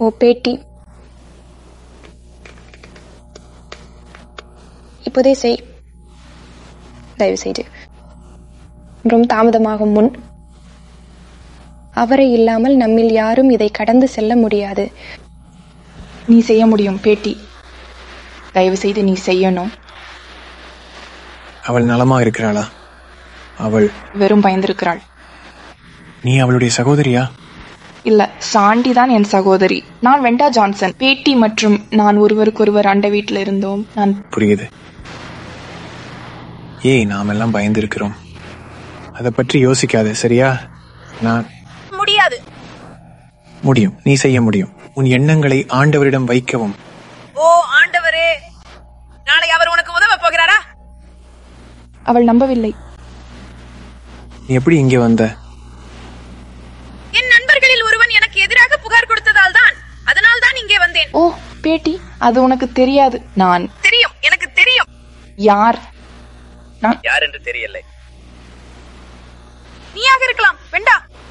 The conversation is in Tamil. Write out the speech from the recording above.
ஓ பேட்டி இப்போதே செய் தயவு செய்து ரொம்ப தாமதமாகும் முன் அவரை இல்லாமல் நம்மில் யாரும் இதை கடந்து செல்ல முடியாது நீ செய்ய முடியும் பேட்டி தயவு செய்து நீ செய்யணும் அவள் நலமா இருக்கிறாளா அவள் வெறும் பயந்திருக்கிறாள் நீ அவளுடைய சகோதரியா இல்ல சாண்டி தான் என் சகோதரி நான் வெண்டா ஜான்சன் பேட்டி மற்றும் நான் ஒருவருக்கொருவர் அண்டை வீட்டில் இருந்தோம் நான் புரியுது ஏய் நாம் எல்லாம் பயந்திருக்கிறோம் அதை பற்றி யோசிக்காத சரியா நான் முடியாது முடியும் நீ செய்ய முடியும் உன் எண்ணங்களை ஆண்டவரிடம் வைக்கவும் ஓ ஆண்டவரே நாளை அவர் உனக்கு உதவ போகிறாரா அவள் நம்பவில்லை நீ எப்படி இங்கே வந்த என் நண்பர்களில் ஒருவன் எனக்கு எதிராக புகார் கொடுத்ததால் தான் அதனால் தான் இங்கே வந்தேன் ஓ பேட்டி அது உனக்கு தெரியாது நான் தெரியும் எனக்கு தெரியும் யார் நான் யார் என்று தெரியலை நீயாக இருக்கலாம் வேண்டா